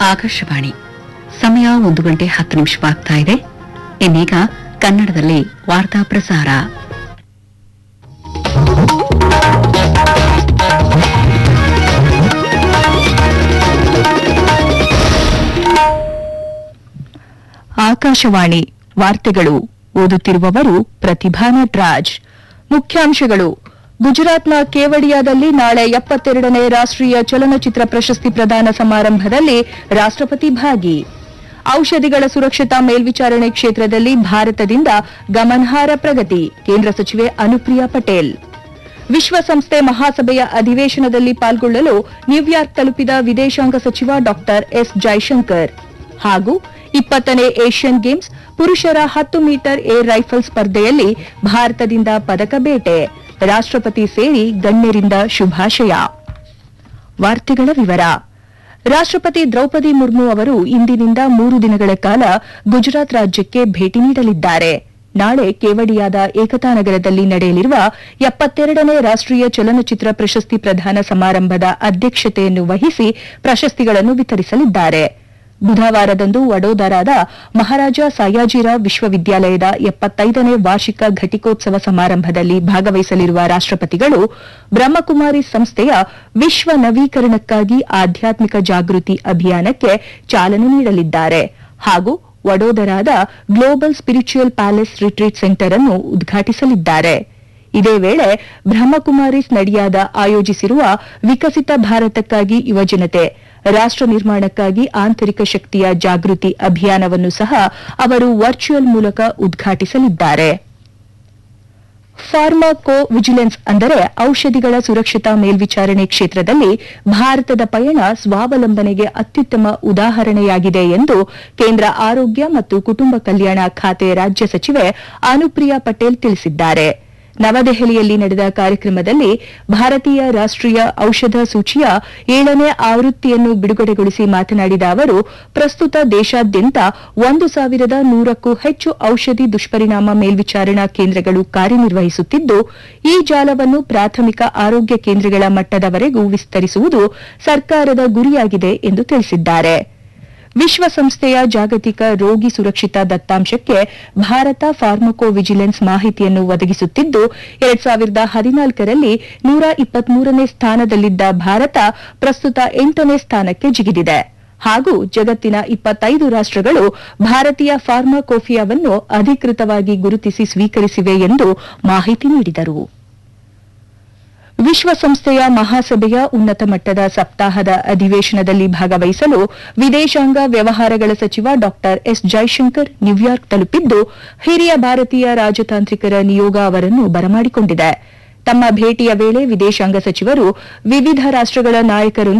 ಆಕಾಶವಾಣಿ ಸಮಯ ಒಂದು ಗಂಟೆ ಹತ್ತು ನಿಮಿಷವಾಗ್ತಾ ಇದೆ ಇನ್ನೀಗ ಕನ್ನಡದಲ್ಲಿ ವಾರ್ತಾ ಪ್ರಸಾರ ಆಕಾಶವಾಣಿ ವಾರ್ತೆಗಳು ಓದುತ್ತಿರುವವರು ಪ್ರತಿಭಾ ನಟ್ರಾಜ್ ಮುಖ್ಯಾಂಶಗಳು ಗುಜರಾತ್ನ ಕೇವಡಿಯಾದಲ್ಲಿ ನಾಳೆ ಎಪ್ಪತ್ತೆರಡನೇ ರಾಷ್ಟ್ರೀಯ ಚಲನಚಿತ್ರ ಪ್ರಶಸ್ತಿ ಪ್ರದಾನ ಸಮಾರಂಭದಲ್ಲಿ ರಾಷ್ಟ್ರಪತಿ ಭಾಗಿ ಔಷಧಿಗಳ ಸುರಕ್ಷತಾ ಮೇಲ್ವಿಚಾರಣೆ ಕ್ಷೇತ್ರದಲ್ಲಿ ಭಾರತದಿಂದ ಗಮನಾರ್ಹ ಪ್ರಗತಿ ಕೇಂದ್ರ ಸಚಿವೆ ಅನುಪ್ರಿಯಾ ಪಟೇಲ್ ವಿಶ್ವಸಂಸ್ಥೆ ಮಹಾಸಭೆಯ ಅಧಿವೇಶನದಲ್ಲಿ ಪಾಲ್ಗೊಳ್ಳಲು ನ್ಯೂಯಾರ್ಕ್ ತಲುಪಿದ ವಿದೇಶಾಂಗ ಸಚಿವ ಡಾ ಎಸ್ ಜೈಶಂಕರ್ ಹಾಗೂ ಇಪ್ಪತ್ತನೇ ಏಷ್ಯನ್ ಗೇಮ್ಸ್ ಪುರುಷರ ಹತ್ತು ಮೀಟರ್ ಏರ್ ರೈಫಲ್ ಸ್ಪರ್ಧೆಯಲ್ಲಿ ಭಾರತದಿಂದ ಪದಕ ಬೇಟೆ ರಾಷ್ಟ್ರಪತಿ ಸೇರಿ ಗಣ್ಯರಿಂದ ಶುಭಾಶಯ ವಾರ್ತೆಗಳ ವಿವರ ರಾಷ್ಟ್ರಪತಿ ದ್ರೌಪದಿ ಮುರ್ಮು ಅವರು ಇಂದಿನಿಂದ ಮೂರು ದಿನಗಳ ಕಾಲ ಗುಜರಾತ್ ರಾಜ್ಯಕ್ಕೆ ಭೇಟಿ ನೀಡಲಿದ್ದಾರೆ ನಾಳೆ ಕೇವಡಿಯಾದ ಏಕತಾ ನಗರದಲ್ಲಿ ನಡೆಯಲಿರುವ ಎಪ್ಪತ್ತೆರಡನೇ ರಾಷ್ಟ್ರೀಯ ಚಲನಚಿತ್ರ ಪ್ರಶಸ್ತಿ ಪ್ರದಾನ ಸಮಾರಂಭದ ಅಧ್ಯಕ್ಷತೆಯನ್ನು ವಹಿಸಿ ಪ್ರಶಸ್ತಿಗಳನ್ನು ವಿತರಿಸಲಿದ್ದಾರೆ ಬುಧವಾರದಂದು ವಡೋದರಾದ ಮಹಾರಾಜ ಸಾಯಾಜಿರಾವ್ ವಿಶ್ವವಿದ್ಯಾಲಯದ ಎಪ್ಪತ್ತೈದನೇ ವಾರ್ಷಿಕ ಘಟಿಕೋತ್ಸವ ಸಮಾರಂಭದಲ್ಲಿ ಭಾಗವಹಿಸಲಿರುವ ರಾಷ್ಟ್ರಪತಿಗಳು ಬ್ರಹ್ಮಕುಮಾರಿ ಸಂಸ್ಥೆಯ ವಿಶ್ವ ನವೀಕರಣಕ್ಕಾಗಿ ಆಧ್ಯಾತ್ಮಿಕ ಜಾಗೃತಿ ಅಭಿಯಾನಕ್ಕೆ ಚಾಲನೆ ನೀಡಲಿದ್ದಾರೆ ಹಾಗೂ ವಡೋದರಾದ global spiritual palace retreat centre ಅನ್ನು ಉದ್ಘಾಟಿಸಲಿದ್ದಾರೆ ಇದೇ ವೇಳೆ ಬ್ರಹ್ಮಕುಮಾರಿಸ್ ನಡಿಯಾದ ಆಯೋಜಿಸಿರುವ ವಿಕಸಿತ ಭಾರತಕ್ಕಾಗಿ ಯುವಜನತೆ ರಾಷ್ಟ್ರ ನಿರ್ಮಾಣಕ್ಕಾಗಿ ಆಂತರಿಕ ಶಕ್ತಿಯ ಜಾಗೃತಿ ಅಭಿಯಾನವನ್ನು ಸಹ ಅವರು ವರ್ಚುವಲ್ ಮೂಲಕ ಉದ್ಘಾಟಿಸಲಿದ್ದಾರೆ ಫಾರ್ಮಾಕೋ ವಿಜಿಲೆನ್ಸ್ ಅಂದರೆ ಔಷಧಿಗಳ ಸುರಕ್ಷತಾ ಮೇಲ್ವಿಚಾರಣೆ ಕ್ಷೇತ್ರದಲ್ಲಿ ಭಾರತದ ಪಯಣ ಸ್ವಾವಲಂಬನೆಗೆ ಅತ್ಯುತ್ತಮ ಉದಾಹರಣೆಯಾಗಿದೆ ಎಂದು ಕೇಂದ್ರ ಆರೋಗ್ಯ ಮತ್ತು ಕುಟುಂಬ ಕಲ್ಯಾಣ ಖಾತೆ ರಾಜ್ಯ ಸಚಿವೆ ಅನುಪ್ರಿಯಾ ಪಟೇಲ್ ತಿಳಿಸಿದ್ದಾರೆ ನವದೆಹಲಿಯಲ್ಲಿ ನಡೆದ ಕಾರ್ಯಕ್ರಮದಲ್ಲಿ ಭಾರತೀಯ ರಾಷ್ಟ್ರೀಯ ಔಷಧ ಸೂಚಿಯ ಏಳನೇ ಆವೃತ್ತಿಯನ್ನು ಬಿಡುಗಡೆಗೊಳಿಸಿ ಮಾತನಾಡಿದ ಅವರು ಪ್ರಸ್ತುತ ದೇಶಾದ್ಯಂತ ಒಂದು ಸಾವಿರದ ನೂರಕ್ಕೂ ಹೆಚ್ಚು ಔಷಧಿ ದುಷ್ಪರಿಣಾಮ ಮೇಲ್ವಿಚಾರಣಾ ಕೇಂದ್ರಗಳು ಕಾರ್ಯನಿರ್ವಹಿಸುತ್ತಿದ್ದು ಈ ಜಾಲವನ್ನು ಪ್ರಾಥಮಿಕ ಆರೋಗ್ಯ ಕೇಂದ್ರಗಳ ಮಟ್ಟದವರೆಗೂ ವಿಸ್ತರಿಸುವುದು ಸರ್ಕಾರದ ಗುರಿಯಾಗಿದೆ ಎಂದು ತಿಳಿಸಿದ್ದಾರೆ ವಿಶ್ವಸಂಸ್ಥೆಯ ಜಾಗತಿಕ ರೋಗಿ ಸುರಕ್ಷಿತ ದತ್ತಾಂಶಕ್ಕೆ ಭಾರತ ಫಾರ್ಮಕೋ ವಿಜಿಲೆನ್ಸ್ ಮಾಹಿತಿಯನ್ನು ಒದಗಿಸುತ್ತಿದ್ದು ಎರಡ್ ಸಾವಿರದ ಹದಿನಾಲ್ಕರಲ್ಲಿ ನೂರ ಇಪ್ಪತ್ಮೂರನೇ ಸ್ಥಾನದಲ್ಲಿದ್ದ ಭಾರತ ಪ್ರಸ್ತುತ ಎಂಟನೇ ಸ್ಥಾನಕ್ಕೆ ಜಿಗಿದಿದೆ ಹಾಗೂ ಜಗತ್ತಿನ ಇಪ್ಪತ್ತೈದು ರಾಷ್ಟಗಳು ಭಾರತೀಯ ಫಾರ್ಮಾಕೋಫಿಯಾವನ್ನು ಅಧಿಕೃತವಾಗಿ ಗುರುತಿಸಿ ಸ್ವೀಕರಿಸಿವೆ ಎಂದು ಮಾಹಿತಿ ನೀಡಿದರು ವಿಶ್ವಸಂಸ್ಥೆಯ ಮಹಾಸಭೆಯ ಉನ್ನತ ಮಟ್ಟದ ಸಪ್ತಾಹದ ಅಧಿವೇಶನದಲ್ಲಿ ಭಾಗವಹಿಸಲು ವಿದೇಶಾಂಗ ವ್ಯವಹಾರಗಳ ಸಚಿವ ಡಾ ಎಸ್ ಜೈಶಂಕರ್ ನ್ಯೂಯಾರ್ಕ್ ತಲುಪಿದ್ದು ಹಿರಿಯ ಭಾರತೀಯ ರಾಜತಾಂತ್ರಿಕರ ನಿಯೋಗ ಅವರನ್ನು ಬರಮಾಡಿಕೊಂಡಿದೆ ತಮ್ಮ ಭೇಟಿಯ ವೇಳೆ ವಿದೇಶಾಂಗ ಸಚಿವರು ವಿವಿಧ ರಾಷ್ಟಗಳ ನಾಯಕರೊಂದಿಗೆ